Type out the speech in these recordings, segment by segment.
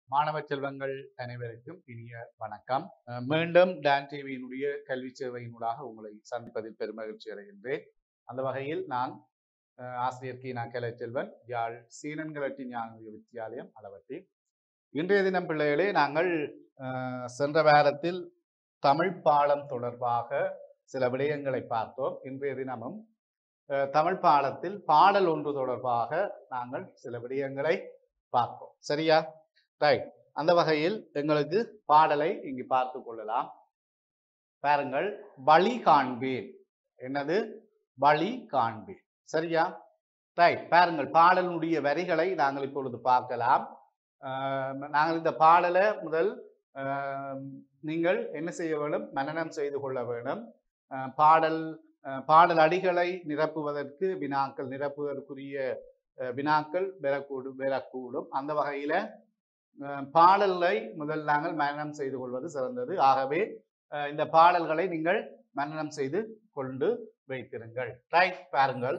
மாணவ செல்வங்கள் அனைவருக்கும் இனிய வணக்கம் அஹ் மீண்டும் டான் டிவியினுடைய கல்வி சேவையினூடாக உங்களை சந்திப்பதில் பெருமகிழ்ச்சி அடைகின்றேன் அந்த வகையில் நான் அஹ், ஆசிரியர் கீனா செல்வன் யாழ் சீனன்களட்டி ஞான வித்தியாலயம் அளவட்டி இன்றைய தினம் பிள்ளைகளே நாங்கள் அஹ், சென்ற வாரத்தில் தமிழ் பாடம் தொடர்பாக சில விடயங்களை பார்த்தோம் இன்றைய தினமும் அஹ், தமிழ் பாடத்தில் பாடல் ஒன்று தொடர்பாக நாங்கள் சில விடயங்களை பார்ப்போம் சரியா ரைட் அந்த வகையில் எங்களுக்கு பாடலை இங்கு பார்த்து கொள்ளலாம் பாருங்கள் வழி காண்பேன் என்னது வழி காண்பேன் சரியா ரைட் பாருங்கள் பாடலுடைய வரிகளை நாங்கள் இப்பொழுது பார்க்கலாம் ஆஹ் நாங்கள் இந்த பாடலை முதல் ஆஹ் நீங்கள் என்ன செய்ய வேண்டும் மனனம் செய்து கொள்ள வேண்டும் ஆஹ் பாடல் ஆஹ் பாடல் அடிகளை நிரப்புவதற்கு வினாக்கள் நிரப்புவதற்குரிய ஆஹ் வினாக்கள் பெறக்கூடும் பெறக்கூடும் அந்த வகையில அஹ் பாடலை முதல் நாங்கள் மனனம் செய்து கொள்வது சிறந்தது ஆகவே அஹ் இந்த பாடல்களை நீங்கள் மனனம் செய்து கொண்டு வைத்திருங்கள் ரைட் பாருங்கள்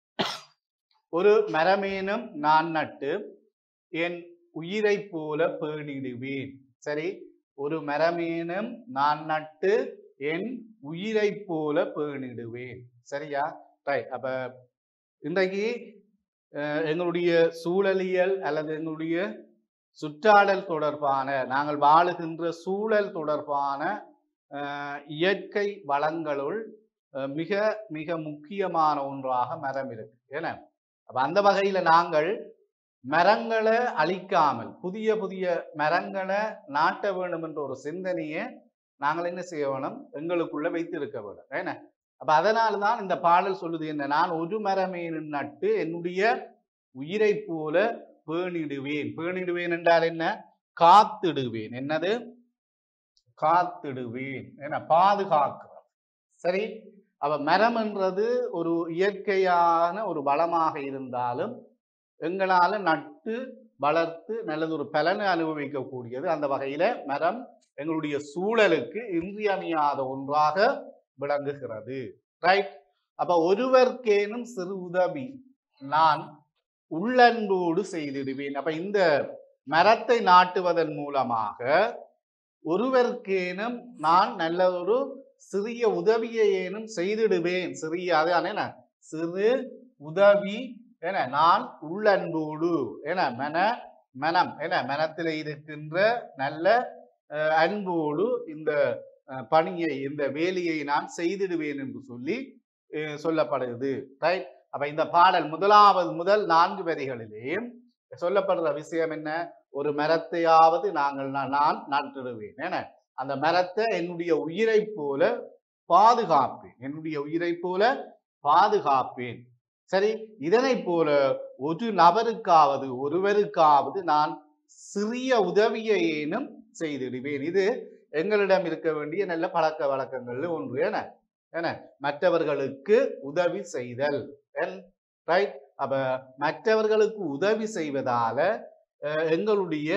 ஒரு மரமேனும் நான் நட்டு என் உயிரை போல பேணிடுவேன் சரி ஒரு மரமேனும் நான் நட்டு என் உயிரை போல பேணிடுவேன் சரியா ரைட் அப்ப இன்றைக்கு அஹ் எங்களுடைய சூழலியல் அல்லது எங்களுடைய சுற்றாடல் தொடர்பான நாங்கள் வாழுகின்ற சூழல் தொடர்பான அஹ், இயற்கை வளங்களுள் அஹ், மிக மிக முக்கியமான ஒன்றாக மரம் இருக்கு ஏன்னா அப்ப அந்த வகையில நாங்கள் மரங்களை அழிக்காமல் புதிய புதிய மரங்களை நாட்ட வேண்டும் என்ற ஒரு சிந்தனையை நாங்கள் என்ன செய்ய வேணும் எங்களுக்குள்ள வைத்திருக்க வேண்டும் ஏன்னா அப்ப அதனால தான் இந்த பாடல் சொல்லுது என்ன நான் ஒரு மரமேனு நட்டு என்னுடைய உயிரை போல பேணிடுவேன் பேணிடுவேன் என்றால் என்ன காத்திடுவேன் என்னது காத்திடுவேன் என்ன பாதுகாக்கிறோம் சரி அவ மரம் என்றது ஒரு இயற்கையான ஒரு வளமாக இருந்தாலும் எங்களால நட்டு வளர்த்து நல்லது ஒரு பலனை அனுபவிக்கக்கூடியது அந்த வகையில மரம் எங்களுடைய சூழலுக்கு இன்றியமையாத ஒன்றாக விளங்குகிறது ரைட் அப்ப ஒருவர்க்கேனும் சிறு உதவி நான் உள்ளன்போடு செய்திடுவேன் அப்ப இந்த மரத்தை நாட்டுவதன் மூலமாக ஒருவருக்கேனும் நான் நல்ல ஒரு சிறிய உதவியை ஏனும் செய்திடுவேன் சிறிய அதான் என்ன சிறு உதவி என நான் உள்ளன்போடு என மன மனம் என மனத்தில் இருக்கின்ற நல்ல அஹ், அன்போடு இந்த அஹ், பணியை இந்த வேலையை நான் செய்திடுவேன் என்று சொல்லி அஹ், சொல்லப்படுகிறது ரைட் அப்ப இந்த பாடல் முதலாவது முதல் நான்கு வரிகளிலேயும் சொல்லப்படுற விஷயம் என்ன ஒரு மரத்தையாவது நாங்கள் நான் நான் நட்டுடுவேன் என அந்த மரத்தை என்னுடைய உயிரை போல பாதுகாப்பேன் என்னுடைய உயிரை போல பாதுகாப்பேன் சரி இதனை போல ஒரு நபருக்காவது ஒருவருக்காவது நான் சிறிய உதவியேனும் செய்திடுவேன் இது எங்களிடம் இருக்க வேண்டிய நல்ல பழக்க வழக்கங்கள்ல ஒன்று என என மற்றவர்களுக்கு உதவி செய்தல் ரைட் அப்ப மற்றவர்களுக்கு உதவி செய்வதால அஹ், எங்களுடைய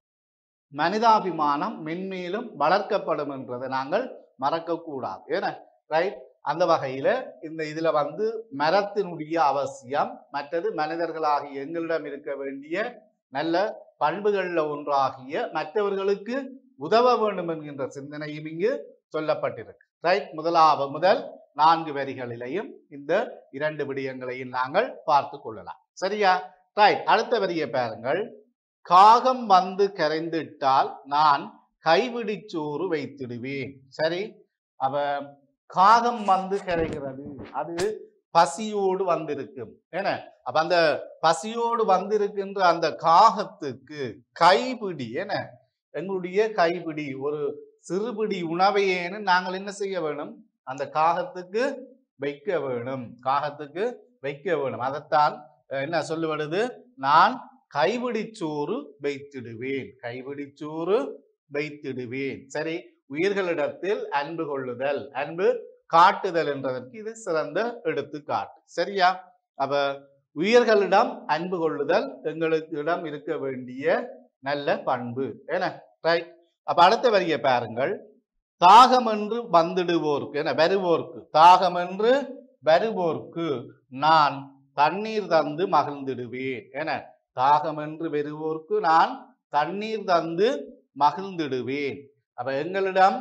மனிதாபிமானம் மென்மேலும் வளர்க்கப்படும் என்றதை நாங்கள் மறக்கக்கூடாது ஏன்னா ரைட் அந்த வகையில இந்த இதுல வந்து மரத்தினுடைய அவசியம் மற்றது மனிதர்களாகிய எங்களிடம் இருக்க வேண்டிய நல்ல பண்புகள்ல ஒன்றாகிய மற்றவர்களுக்கு உதவ வேண்டும் என்கின்ற சிந்தனையும் இங்கு சொல்லப்பட்டிருக்கு ரைட் முதலாவது முதல் நான்கு வரிகளிலையும் இந்த இரண்டு விடயங்களையும் நாங்கள் பார்த்து கொள்ளலாம் சரியா ரைட் அடுத்த வரியை பாருங்கள் காகம் வந்து கரைந்திட்டால் நான் கைவிடிச்சோறு வைத்திடுவேன் சரி அவ காகம் வந்து கரைகிறது அது பசியோடு வந்திருக்கும் ஏன அப்ப அந்த பசியோடு வந்திருக்கின்ற அந்த காகத்துக்கு கைபிடி என்ன எங்களுடைய கைபிடி ஒரு சிறுபிடி உணவையேன்னு நாங்கள் என்ன செய்ய வேணும் அந்த காகத்துக்கு வைக்க வேணும் காகத்துக்கு வைக்க வேணும் அதைத்தான் அஹ், என்ன சொல்லுவது நான் கைபிடிச்சோறு வைத்திடுவேன் கைபிடிச்சோறு வைத்திடுவேன் சரி உயிர்களிடத்தில் அன்பு கொள்ளுதல் அன்பு காட்டுதல் என்றதற்கு இது சிறந்த எடுத்துக்காட்டு சரியா அப்ப உயிர்களிடம் அன்பு கொள்ளுதல் எங்களுக்கு இடம் இருக்க வேண்டிய நல்ல பண்பு ஏன ரைட் அப்ப அடுத்த வரியை பாருங்கள் தாகமென்று வந்துடுவோர்க்கு என வருவோர்க்கு தாகமென்று வருவோர்க்கு நான் தண்ணீர் தந்து மகிழ்ந்திடுவேன் என தாகமென்று வருவோர்க்கு நான் தண்ணீர் தந்து மகிழ்ந்திடுவேன் அப்ப எங்களிடம்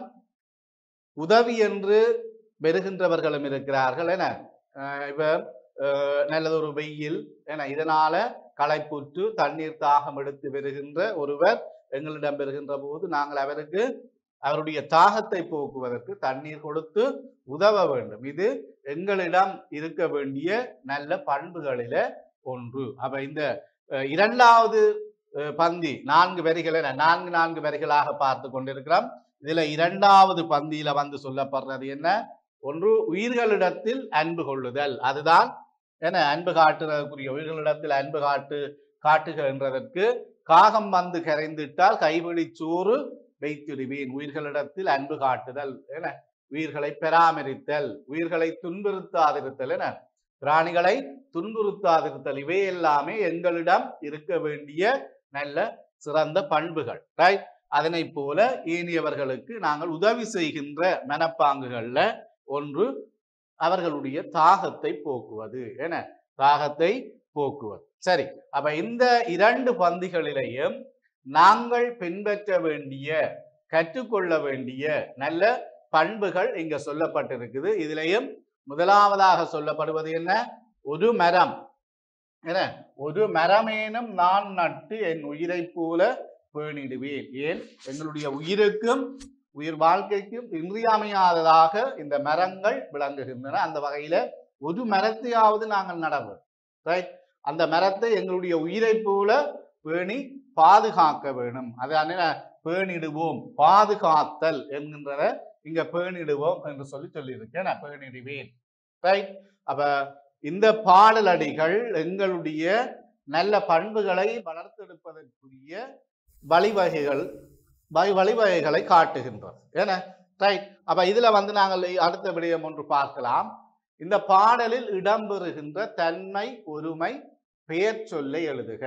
உதவி என்று பெறுகின்றவர்களும் இருக்கிறார்கள் என அஹ் இப்ப அஹ் நல்லதொரு வெயில் என இதனால களைப்புற்று தண்ணீர் தாகம் எடுத்து பெறுகின்ற ஒருவர் எங்களிடம் பெறுகின்ற போது நாங்கள் அவருக்கு அவருடைய தாகத்தை போக்குவதற்கு தண்ணீர் கொடுத்து உதவ வேண்டும் இது எங்களிடம் இருக்க வேண்டிய நல்ல பண்புகளில ஒன்று அப்ப இந்த அஹ், இரண்டாவது அஹ், பந்தி நான்கு வரிகளை நான் நான்கு நான்கு வரிகளாக பார்த்து கொண்டிருக்கிறோம் இதுல இரண்டாவது பந்தியில வந்து சொல்லப்படுறது என்ன ஒன்று உயிர்களிடத்தில் அன்பு கொள்ளுதல் அதுதான் என்ன அன்பு காட்டுறதுக்குரிய உயிர்களிடத்தில் அன்பு காட்டு காட்டுகின்றதற்கு காகம் வந்து கரைந்திட்டால் கைவிழி சோறு வைத்திடுவேன் உயிர்களிடத்தில் அன்பு காட்டுதல் என உயிர்களை பராமரித்தல் உயிர்களை துன்புறுத்தாதிருத்தல் என பிராணிகளை துன்புறுத்தாதிருத்தல் இவை எல்லாமே எங்களிடம் இருக்க வேண்டிய நல்ல சிறந்த பண்புகள் ரைட் அதனை போல ஏனியவர்களுக்கு நாங்கள் உதவி செய்கின்ற மனப்பாங்குகள்ல ஒன்று அவர்களுடைய தாகத்தை போக்குவது என தாகத்தை போக்குவது சரி அப்ப இந்த இரண்டு பந்திகளிலேயும் நாங்கள் பின்பற்ற வேண்டிய கற்றுக்கொள்ள வேண்டிய நல்ல பண்புகள் இங்க சொல்லப்பட்டிருக்குது இதுலயும் முதலாவதாக சொல்லப்படுவது என்ன ஒரு மரம் என்ன ஒரு மரமேனும் நான் நட்டு என் உயிரை போல பேணிடுவேன் ஏன் எங்களுடைய உயிருக்கும் உயிர் வாழ்க்கைக்கும் இன்றியமையாததாக இந்த மரங்கள் விளங்குகின்றன அந்த வகையில ஒரு மரத்தையாவது நாங்கள் நடவோம் ரைட் அந்த மரத்தை எங்களுடைய உயிரை போல பேணி பாதுகாக்க வேணும் அதான பேணிடுவோம் பாதுகாத்தல் என்கின்றத இங்க பேணிடுவோம் என்று சொல்லி சொல்லியிருக்கேன் நான் பேணிடுவேன் ரைட் அப்ப இந்த பாடலடிகள் எங்களுடைய நல்ல பண்புகளை வளர்த்தெடுப்பதற்குரிய வழிவகைகள் வழி வழிவகைகளை காட்டுகின்றது ஏன ரைட் அப்ப இதுல வந்து நாங்கள் அடுத்த விடயம் ஒன்று பார்க்கலாம் இந்த பாடலில் இடம்பெறுகின்ற தன்மை ஒருமை பெயர் சொல்லை எழுதுக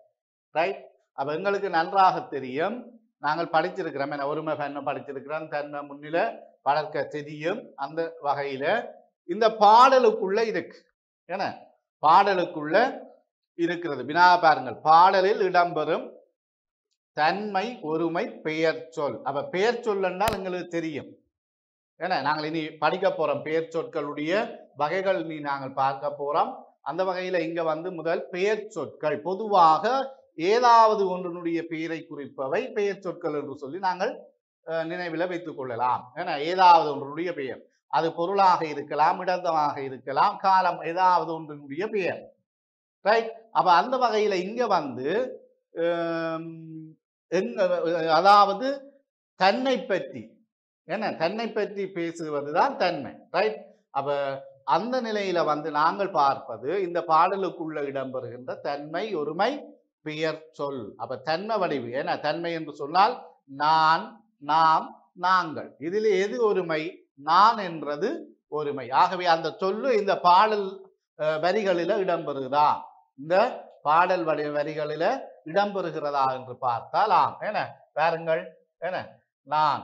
ரைட் அப்ப எங்களுக்கு நன்றாக தெரியும் நாங்கள் படிச்சிருக்கிறோம் என ஒருமை பெண்ணை படிச்சிருக்கிறோம் தன்மை முன்னில வளர்க்க தெரியும் அந்த வகையில இந்த பாடலுக்குள்ள இருக்கு ஏன பாடலுக்குள்ள இருக்கிறது வினா பாருங்கள் பாடலில் இடம்பெறும் தன்மை ஒருமை பெயர் சொல் அப்ப பெயர் சொல் என்றால் எங்களுக்கு தெரியும் ஏன்னா நாங்கள் இனி படிக்க போறோம் பெயர் சொற்களுடைய வகைகள் இனி நாங்கள் பார்க்க போறோம் அந்த வகையில இங்க வந்து முதல் பெயர் சொற்கள் பொதுவாக ஏதாவது ஒன்றினுடைய பெயரை குறிப்பவை பெயர் சொற்கள் என்று சொல்லி நாங்கள் அஹ், நினைவில் வைத்துக் கொள்ளலாம் ஏன்னா ஏதாவது ஒன்றினுடைய பெயர் அது பொருளாக இருக்கலாம் இடத்தமாக இருக்கலாம் காலம் ஏதாவது ஒன்றினுடைய பெயர் ரைட் அப்ப அந்த வகையில இங்க வந்து ஹம், எங்க அதாவது தன்னை பற்றி என்ன தன்னை பற்றி பேசுவதுதான் தன்மை ரைட் அப்ப அந்த நிலையில வந்து நாங்கள் பார்ப்பது இந்த பாடலுக்குள்ள இடம்பெறுகின்ற தன்மை ஒருமை பெயர் சொல் அப்ப தன்மை வடிவு ஏன்னா தன்மை என்று சொன்னால் நான் நாம் நாங்கள் இதில் எது ஒருமை நான் என்றது ஒருமை ஆகவே அந்த சொல்லு இந்த பாடல் அஹ், வரிகளில இடம்பெறுகிறதா இந்த பாடல் வரி வரிகளில இடம்பெறுகிறதா என்று பார்த்தால் ஆம் என்ன பாருங்கள் என்ன நான்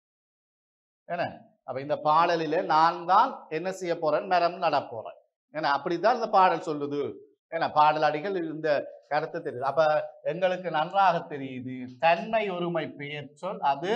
என்ன அப்ப இந்த பாடலில நான் தான் என்ன செய்ய போறேன் மரம் நட போறேன் ஏன்னா அப்படித்தான் இந்த பாடல் சொல்லுது ஏன்னா பாடல் அடிகள் இந்த கருத்து தெரியுது அப்ப எங்களுக்கு நன்றாக தெரியுது தன்மை ஒருமை பெயர் சொல் அது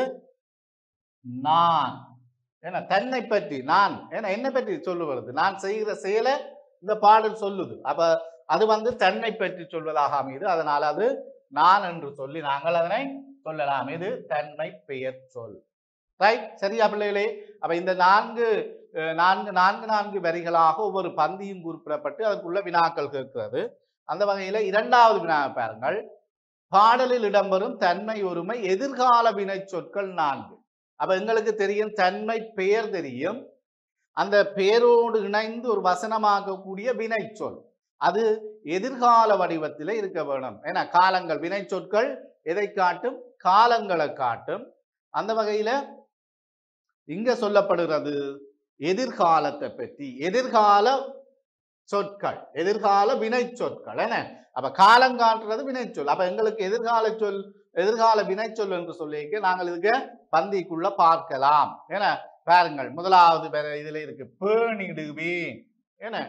நான் ஏன்னா தன்னை பற்றி நான் ஏன்னா என்னை பற்றி சொல்லுவது நான் செய்கிற செயலை இந்த பாடல் சொல்லுது அப்ப அது வந்து தன்னை பற்றி சொல்வதாக அமையுது அதனால அது நான் என்று சொல்லி நாங்கள் அதனை சொல்லலாம் இது தன்மை பெயர் சொல் ரைட் சரியா பிள்ளைகளே அப்ப இந்த நான்கு அஹ், நான்கு நான்கு நான்கு வரிகளாக ஒவ்வொரு பந்தியும் குறிப்பிடப்பட்டு அதற்குள்ள வினாக்கள் கேட்கிறது அந்த வகையில இரண்டாவது வினா பாருங்கள் பாடலில் இடம்பெறும் தன்மை ஒருமை எதிர்கால வினை சொற்கள் நான்கு அப்ப எங்களுக்கு தெரியும் தன்மை பெயர் தெரியும் அந்த பெயரோடு இணைந்து ஒரு வசனமாகக்கூடிய வினை சொல் அது எதிர்கால வடிவத்தில் இருக்க வேணும் ஏன்னா காலங்கள் வினை சொற்கள் எதை காட்டும் காலங்களை காட்டும் அந்த வகையில இங்க சொல்லப்படுகிறது எதிர்காலத்தை பற்றி எதிர்கால சொற்கள் எதிர்கால வினை சொற்கள் என்ன அப்ப காலம் காட்டுறது வினை சொல் அப்ப எங்களுக்கு எதிர்கால சொல் எதிர்கால வினை சொல் என்று சொல்லிக்க நாங்கள் இதுக்கு பந்திக்குள்ள பார்க்கலாம் ஏன பாருங்கள் முதலாவது வேற இதுல இருக்கு பேணிடுவேன் என்ன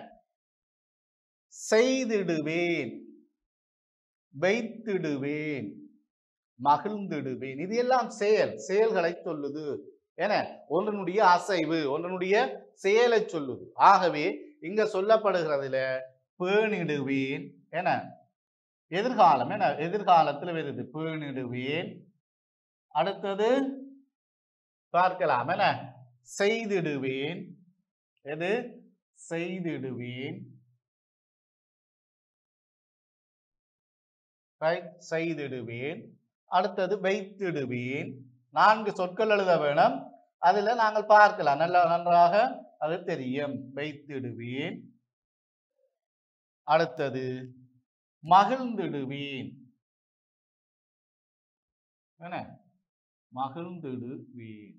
செய்திடுவேன் வைத்திடுவேன் மகிழ்ந்திடுவேன் இது எல்லாம் செயல் செயல்களை சொல்லுது என ஒன்றனுடைய அசைவு ஒன்றனுடைய செயலை சொல்லுது ஆகவே இங்க சொல்லப்படுகிறதுல பேணிடுவேன் என எதிர்காலம் என எதிர்காலத்துல வருது பேணிடுவேன் அடுத்தது பார்க்கலாம் என செய்திடுவேன் எது செய்திடுவேன் Right? செய்திடுவேன் அடுத்தது வைத்திடுவேன் நான்கு சொற்கள் எழுத வேணும் அதுல நாங்கள் பார்க்கலாம் நல்ல நன்றாக அது தெரியும் வைத்திடுவேன் அடுத்தது மகிழ்ந்திடுவேன் என்ன மகிழ்ந்திடுவேன்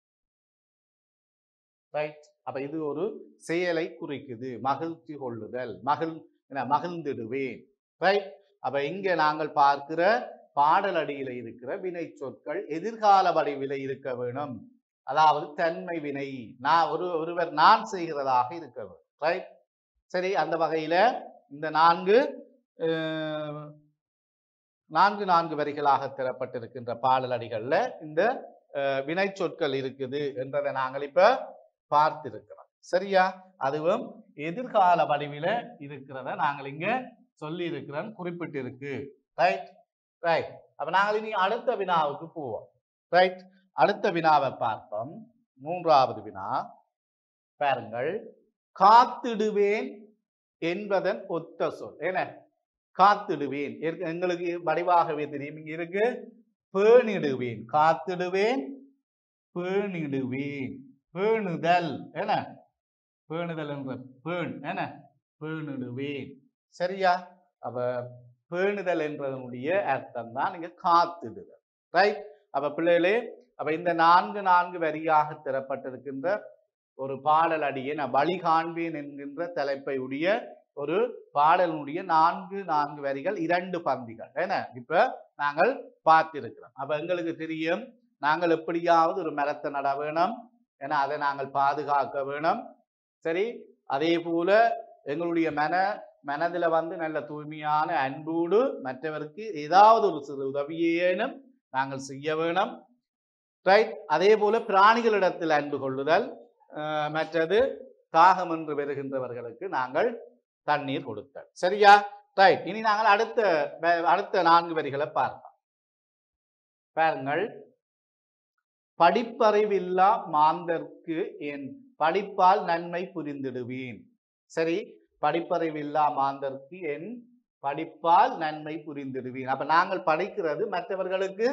ரைட் அப்ப இது ஒரு செயலை குறிக்குது மகிழ்ச்சி கொள்ளுதல் மகிழ் என்ன மகிழ்ந்திடுவேன் ரைட் அப்ப இங்க நாங்கள் பார்க்கிற பாடல் அடியில இருக்கிற வினை சொற்கள் எதிர்கால வடிவில இருக்க வேணும் அதாவது தன்மை வினை நான் ஒரு ஒருவர் நான் செய்கிறதாக இருக்க வேண்டும் ரைட் சரி அந்த வகையில இந்த நான்கு அஹ், நான்கு நான்கு வரிகளாக தரப்பட்டிருக்கின்ற பாடல் அடிகள்ல இந்த அஹ், வினை சொற்கள் இருக்குது என்றதை நாங்கள் இப்ப பார்த்திருக்கிறோம் சரியா அதுவும் எதிர்கால வடிவில இருக்கிறத நாங்கள் இங்க சொல்லி இருக்கிறோம் குறிப்பிட்டிருக்கு ரைட் ரைட் அப்ப நாங்கள் இனி அடுத்த வினாவுக்கு போவோம் ரைட் அடுத்த வினாவை பார்ப்போம் மூன்றாவது வினா பாருங்கள் காத்திடுவேன் என்பதன் ஒத்த சொல் என்ன காத்திடுவேன் ஏற்க- எங்களுக்கு வடிவாகவே தெரியும் இங்க இருக்கு பேணிடுவேன் காத்திடுவேன் பேணிடுவேன் பேணுதல் என்ன பேணுதல் என்ற பேண் என்ன பேணிடுவேன் சரியா அப்ப பேணுதல் என்றதனுடைய அர்த்தம் தான் இங்க காத்திடுதல் ரைட் அப்ப பிள்ளைகளே அப்ப இந்த நான்கு நான்கு வரியாக தரப்பட்டிருக்கின்ற ஒரு பாடல் அடியை நான் வழி காண்பேன் என்கின்ற தலைப்பை உடைய ஒரு பாடலுடைய நான்கு நான்கு வரிகள் இரண்டு பந்திகள் என்ன இப்ப நாங்கள் பார்த்திருக்கிறோம் அப்ப எங்களுக்கு தெரியும் நாங்கள் எப்படியாவது ஒரு மரத்தை நட வேணும் ஏன்னா அதை நாங்கள் பாதுகாக்க வேணும் சரி அதே போல எங்களுடைய மன மனதில் வந்து நல்ல தூய்மையான அன்போடு மற்றவருக்கு ஏதாவது ஒரு சிறு உதவியேனும் நாங்கள் செய்ய வேணும் ரைட் அதே போல பிராணிகளிடத்தில் அன்பு கொள்ளுதல் அஹ், மற்றது தாகம் என்று வருகின்றவர்களுக்கு நாங்கள் தண்ணீர் கொடுத்தல் சரியா ரைட் இனி நாங்கள் அடுத்த வ- அடுத்த நான்கு வரிகளை பார்ப்போம் பாருங்கள் படிப்பறிவில்லா மாந்தர்க்கு என் படிப்பால் நன்மை புரிந்திடுவேன் சரி படிப்பறிவில்லா மாந்தர்க்கு என் படிப்பால் நன்மை புரிந்திடுவேன் அப்ப நாங்கள் படிக்கிறது மற்றவர்களுக்கு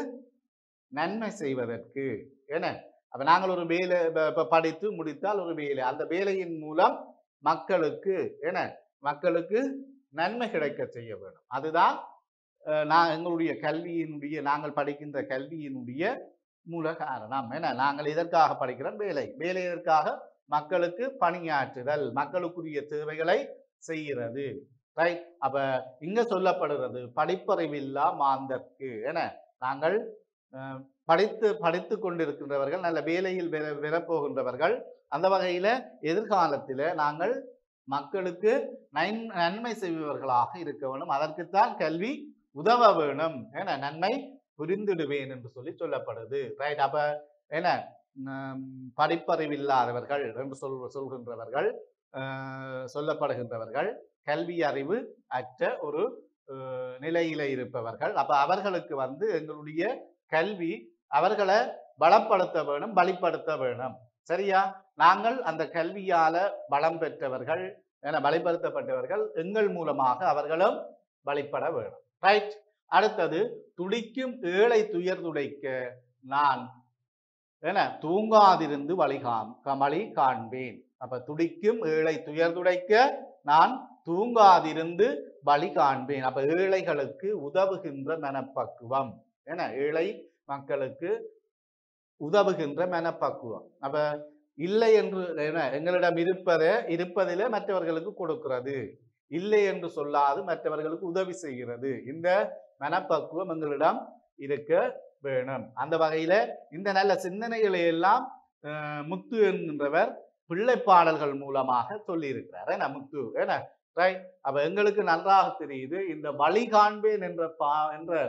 நன்மை செய்வதற்கு என்ன அப்ப நாங்கள் ஒரு வேலை ப- ப- படித்து முடித்தால் ஒரு வேலை அந்த வேலையின் மூலம் மக்களுக்கு என்ன மக்களுக்கு நன்மை கிடைக்க செய்ய வேண்டும் அதுதான் அஹ், நான் எங்களுடைய கல்வியினுடைய நாங்கள் படிக்கின்ற கல்வியினுடைய மூல காரணம் என்ன நாங்கள் இதற்காக படிக்கிறோம் வேலை வேலை எதற்காக மக்களுக்கு பணியாற்றுதல் மக்களுக்குரிய தேவைகளை செய்கிறது ரைட் அப்ப இங்க சொல்லப்படுகிறது படிப்பறிவில்லா மாந்தர்க்கு என நாங்கள் அஹ், படித்து படித்து கொண்டிருக்கின்றவர்கள் நல்ல வேலையில் பெற பெறப்போகின்றவர்கள் அந்த வகையில எதிர்காலத்தில நாங்கள் மக்களுக்கு நன் நன்மை செய்பவர்களாக இருக்க வேண்டும் அதற்குத்தான் கல்வி உதவ வேணும் என நன்மை புரிந்திடுவேன் என்று சொல்லி சொல்லப்படுது ரைட் அப்ப என்ன உம், படிப்பறிவில்லாதவர்கள் என்று சொல் சொல்கின்றவர்கள் அஹ், சொல்லப்படுகின்றவர்கள் கல்வி அறிவு அற்ற ஒரு அஹ், நிலையில இருப்பவர்கள் அப்ப அவர்களுக்கு வந்து எங்களுடைய கல்வி அவர்களை பலப்படுத்த வேணும் பலிப்படுத்த வேணும் சரியா நாங்கள் அந்த கல்வியால பலம் பெற்றவர்கள் என பலிப்படுத்தப்பட்டவர்கள் எங்கள் மூலமாக அவர்களும் பலிப்பட வேணும் ரைட் அடுத்தது துடிக்கும் ஏழை துயர் துடைக்க நான் என தூங்காதிருந்து வழிகாம் கமலி காண்பேன் அப்ப துடிக்கும் ஏழை துயர் துடைக்க நான் தூங்காதிருந்து வழி காண்பேன் அப்ப ஏழைகளுக்கு உதவுகின்ற மனப்பக்குவம் என ஏழை மக்களுக்கு உதவுகின்ற மனப்பக்குவம் அப்ப இல்லை என்று என்ன எங்களிடம் இருப்பதை இருப்பதிலே மற்றவர்களுக்கு கொடுக்கிறது இல்லை என்று சொல்லாது மற்றவர்களுக்கு உதவி செய்கிறது இந்த மனப்பக்குவம் எங்களிடம் இருக்க வேணும் அந்த வகையில இந்த நல்ல சிந்தனைகளை எல்லாம் அஹ், முத்து என்கின்றவர் பிள்ளை பாடல்கள் மூலமாக சொல்லியிருக்கிறார் ஏன்னா முத்து ஏன்னா ரைட் அப்ப எங்களுக்கு நன்றாக தெரியுது இந்த வழி காண்பேன் என்ற பா என்ற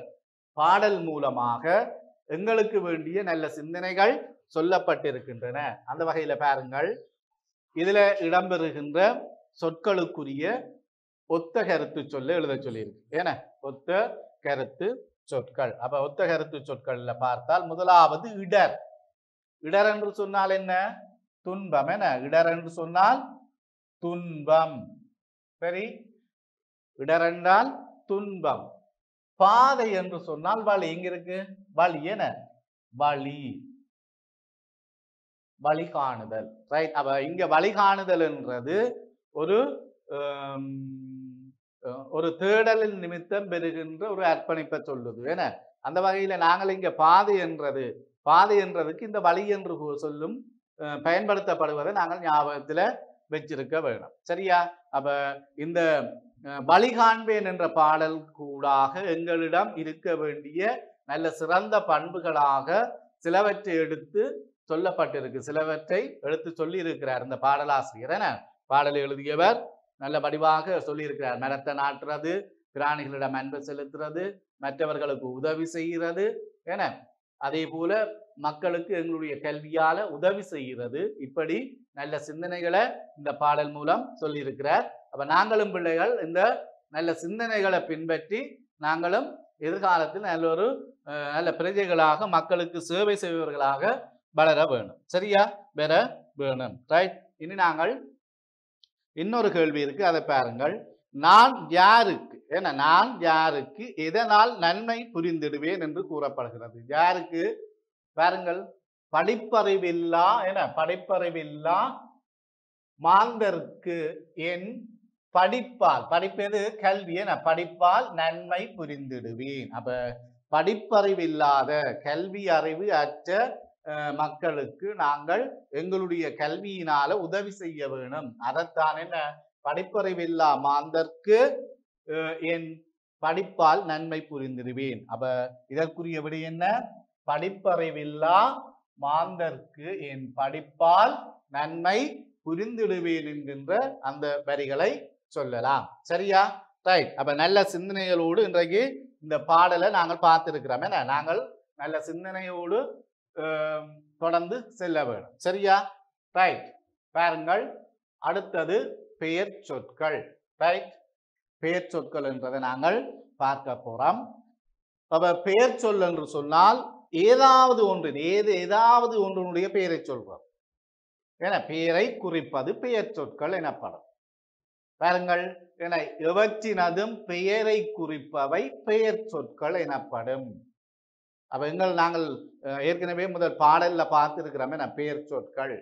பாடல் மூலமாக எங்களுக்கு வேண்டிய நல்ல சிந்தனைகள் சொல்லப்பட்டிருக்கின்றன அந்த வகையில பாருங்கள் இதுல இடம்பெறுகின்ற சொற்களுக்குரிய ஒத்த கருத்து சொல்ல எழுத சொல்லியிருக்கு ஏன்னா ஒத்த கருத்து சொற்கள் அப்ப ஒத்த கருத்து சொற்கள்ல பார்த்தால் முதலாவது இடர் இடர் என்று சொன்னால் என்ன துன்பம் என்ன இடர் என்று சொன்னால் துன்பம் சரி இடர் என்றால் துன்பம் பாதை என்று சொன்னால் வழி எங்க இருக்கு வழி என்ன வழி வழி காணுதல் ரைட் அப்ப இங்க வழி காணுதல் என்றது ஒரு ஆம், அஹ், ஒரு தேடலின் நிமித்தம் பெறுகின்ற ஒரு அர்ப்பணிப்பை சொல்லுது ஏன்னா அந்த வகையில நாங்கள் இங்க பாதை என்றது பாதை என்றதுக்கு இந்த வழி என்று கூ- சொல்லும் அஹ், பயன்படுத்தப்படுவதை நாங்கள் ஞாபகத்துல வச்சிருக்க வேணும் சரியா அப்ப இந்த அஹ், வழி காண்பேன் என்ற பாடல் கூடாக எங்களிடம் இருக்க வேண்டிய நல்ல சிறந்த பண்புகளாக சிலவற்றை எடுத்து சொல்லப்பட்டிருக்கு சிலவற்றை எடுத்து சொல்லி இருக்கிறார் இந்த பாடலாசிரியர் என பாடலை எழுதியவர் நல்ல வடிவாக சொல்லியிருக்கிறார் மரத்தை நாட்டுறது பிராணிகளிடம் அன்பு செலுத்துறது மற்றவர்களுக்கு உதவி செய்கிறது என அதே போல மக்களுக்கு எங்களுடைய கல்வியால உதவி செய்கிறது இப்படி நல்ல சிந்தனைகளை இந்த பாடல் மூலம் சொல்லியிருக்கிறார் அப்ப நாங்களும் பிள்ளைகள் இந்த நல்ல சிந்தனைகளை பின்பற்றி நாங்களும் எதிர்காலத்தில் நல்ல ஒரு அஹ், நல்ல பிரஜைகளாக மக்களுக்கு சேவை செய்பவர்களாக வளர வேணும் சரியா பெற வேணும் ரைட் இனி நாங்கள் இன்னொரு கேள்வி இருக்கு அதை பாருங்கள் நான் யாருக்கு ஏன்னா நான் யாருக்கு எதனால் நன்மை புரிந்திடுவேன் என்று கூறப்படுகிறது யாருக்கு பாருங்கள் படிப்பறிவில்லா என படிப்பறிவில்லா மாந்தருக்கு என் படிப்பால் படிப்பது கல்வி என படிப்பால் நன்மை புரிந்திடுவேன் அப்ப படிப்பறிவில்லாத கல்வி அறிவு அற்ற அஹ், மக்களுக்கு நாங்கள் எங்களுடைய கல்வியினால உதவி செய்ய வேணும் அதைத்தான் என்ன படிப்பறிவில்லா மாந்தர்க்கு அஹ், என் படிப்பால் நன்மை புரிந்திடுவேன் அப்ப இதற்குரிய விடை என்ன படிப்பறிவில்லா மாந்தர்க்கு என் படிப்பால் நன்மை புரிந்திடுவேன் என்கின்ற அந்த வரிகளை சொல்லலாம் சரியா ரைட் அப்ப நல்ல சிந்தனைகளோடு இன்றைக்கு இந்த பாடலை நாங்கள் பார்த்திருக்கிறோம் என்ன நாங்கள் நல்ல சிந்தனையோடு ஆம், தொடர்ந்து செல்ல வேணும் சரியா ரைட் பாருங்கள் அடுத்தது பெயர் சொற்கள் ரைட் பெயர் சொற்கள் என்றதை நாங்கள் பார்க்க போறோம் அப்ப பெயர் சொல் என்று சொன்னால் ஏதாவது ஒன்றின் ஏது ஏதாவது ஒன்றினுடைய பெயரை சொல்றோம் என பெயரை குறிப்பது பெயர் சொற்கள் எனப்படும் பாருங்கள் என எவற்றினதும் பெயரை குறிப்பவை பெயர் சொற்கள் எனப்படும் அப்ப எங்கள் நாங்கள் அஹ், ஏற்கனவே முதல் பாடல்ல பார்த்திருக்கிறோம் என பெயர் சொற்கள்